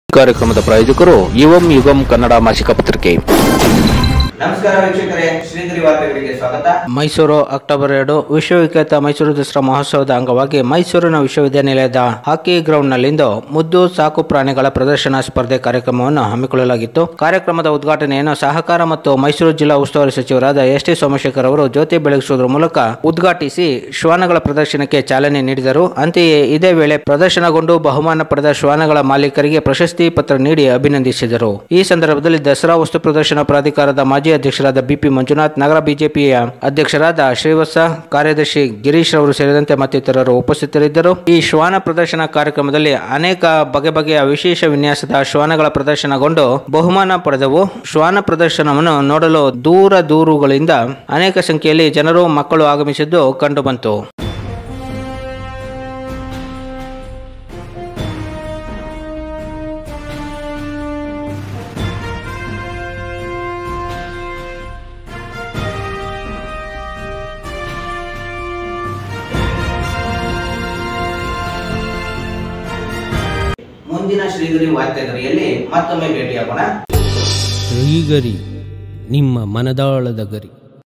ಕಾರ್ಯಕ್ರಮದ ಪ್ರಾಯೋಜಕರು ಯುವಂ ಯುಗಂ ಕನ್ನಡ ಮಾಸಿಕ ಪತ್ರಿಕೆ ನಮಸ್ಕಾರ ವೀಕ್ಷಕರೇ ಶ್ರೀಗಿರಿ ವಾರ್ತೆಗಳಿಗೆ ಸ್ವಾಗತ ಮೈಸೂರು ಅಕ್ಟೋಬರ್ ಎರಡು ವಿಶ್ವವಿಖ್ಯಾತ ಮೈಸೂರು ದಸರಾ ಮಹೋತ್ಸವದ ಅಂಗವಾಗಿ ಮೈಸೂರಿನ ವಿಶ್ವವಿದ್ಯಾನಿಲಯದ ಹಾಕಿ ಗ್ರೌಂಡ್ನಲ್ಲಿಂದು ಮುದ್ದು ಸಾಕು ಪ್ರಾಣಿಗಳ ಪ್ರದರ್ಶನ ಸ್ಪರ್ಧೆ ಕಾರ್ಯಕ್ರಮವನ್ನು ಹಮ್ಮಿಕೊಳ್ಳಲಾಗಿತ್ತು ಕಾರ್ಯಕ್ರಮದ ಉದ್ಘಾಟನೆಯನ್ನು ಸಹಕಾರ ಮತ್ತು ಮೈಸೂರು ಜಿಲ್ಲಾ ಉಸ್ತುವಾರಿ ಸಚಿವರಾದ ಎಸ್ ಟಿ ಸೋಮಶೇಖರ್ ಅವರು ಜ್ಯೋತಿ ಬೆಳಗಿಸುವುದರ ಮೂಲಕ ಉದ್ಘಾಟಿಸಿ ಶ್ವಾನಗಳ ಪ್ರದರ್ಶನಕ್ಕೆ ಚಾಲನೆ ನೀಡಿದರು ಅಂತೆಯೇ ಇದೇ ವೇಳೆ ಪ್ರದರ್ಶನಗೊಂಡು ಬಹುಮಾನ ಪಡೆದ ಶ್ವಾನಗಳ ಮಾಲೀಕರಿಗೆ ಪ್ರಶಸ್ತಿ ಪತ್ರ ನೀಡಿ ಅಭಿನಂದಿಸಿದರು ಈ ಸಂದರ್ಭದಲ್ಲಿ ದಸರಾ ವಸ್ತು ಪ್ರದರ್ಶನ ಪ್ರಾಧಿಕಾರದ ಮಾಜಿ ಅಧ್ಯಕ್ಷರಾದ ಬಿಪಿ ಮಂಜುನಾಥ್ ನಗರ ಬಿಜೆಪಿಯ ಅಧ್ಯಕ್ಷರಾದ ಶ್ರೀವತ್ಸ ಕಾರ್ಯದರ್ಶಿ ಗಿರೀಶ್ ರವರು ಸೇರಿದಂತೆ ಮತ್ತಿತರರು ಉಪಸ್ಥಿತರಿದ್ದರು ಈ ಶ್ವಾನ ಪ್ರದರ್ಶನ ಕಾರ್ಯಕ್ರಮದಲ್ಲಿ ಅನೇಕ ಬಗೆ ಬಗೆಯ ವಿಶೇಷ ವಿನ್ಯಾಸದ ಶ್ವಾನಗಳ ಪ್ರದರ್ಶನಗೊಂಡು ಬಹುಮಾನ ಪಡೆದವು ಶ್ವಾನ ಪ್ರದರ್ಶನವನ್ನು ನೋಡಲು ದೂರ ದೂರುಗಳಿಂದ ಅನೇಕ ಸಂಖ್ಯೆಯಲ್ಲಿ ಜನರು ಮಕ್ಕಳು ಆಗಮಿಸಿದ್ದು ಕಂಡುಬಂತು ಮುಂದಿನ ಶ್ರೀಗಿರಿ ವಾರ್ತೆಗರಿಯಲ್ಲಿ ಮತ್ತೊಮ್ಮೆ ಭೇಟಿಯಾಗೋಣ ಶ್ರೀಗರಿ ನಿಮ್ಮ ಮನದಾಳದ ಗರಿ